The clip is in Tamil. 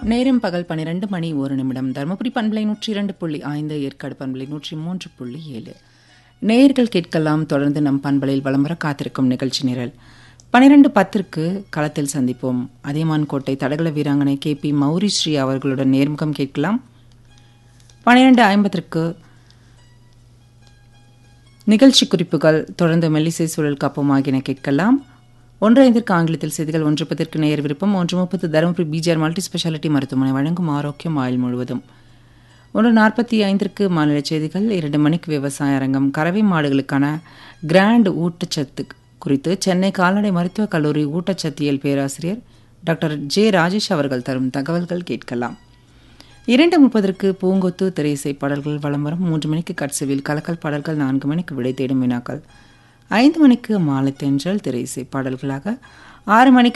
நேரம் பகல் பன்னிரண்டு மணி ஒரு நிமிடம் தருமபுரி பண்பலை நூற்றி இரண்டு புள்ளி ஐந்து ஏற்காடு பண்பலை நூற்றி மூன்று புள்ளி ஏழு நேயர்கள் கேட்கலாம் தொடர்ந்து நம் பண்பலையில் வலம் வர காத்திருக்கும் நிகழ்ச்சி நிரல் பனிரெண்டு பத்திற்கு களத்தில் சந்திப்போம் அதியமான் கோட்டை தடகள வீராங்கனை கே பி மௌரி ஸ்ரீ அவர்களுடன் நேர்முகம் கேட்கலாம் பனிரெண்டு ஐம்பத்திற்கு நிகழ்ச்சி குறிப்புகள் தொடர்ந்து மெல்லிசை சூழல் காப்போம் ஆகியன கேட்கலாம் ஒன்று ஐந்திற்கு ஆங்கிலத்தில் செய்திகள் ஒன்று பத்திற்கு நேர் விருப்பம் ஒன்று முப்பது தருமபுரி பிஜிஆர் மல்டி ஸ்பெஷாலிட்டி மருத்துவமனை வழங்கும் ஆரோக்கியம் ஆயுள் முழுவதும் ஒன்று நாற்பத்தி ஐந்திற்கு மாநில செய்திகள் இரண்டு மணிக்கு விவசாய அரங்கம் கறவை மாடுகளுக்கான கிராண்ட் ஊட்டச்சத்து குறித்து சென்னை கால்நடை மருத்துவக் கல்லூரி ஊட்டச்சத்தியல் பேராசிரியர் டாக்டர் ஜே ராஜேஷ் அவர்கள் தரும் தகவல்கள் கேட்கலாம் இரண்டு முப்பதற்கு பூங்கொத்து திரையிசை பாடல்கள் வலம் வரும் மூன்று மணிக்கு கட்சுவில் கலக்கல் பாடல்கள் நான்கு மணிக்கு விடை தேடும் வினாக்கள் ஐந்து மணிக்கு மாலை தென்றல் திரையிசை பாடல்களாக ஆறு மணிக்கு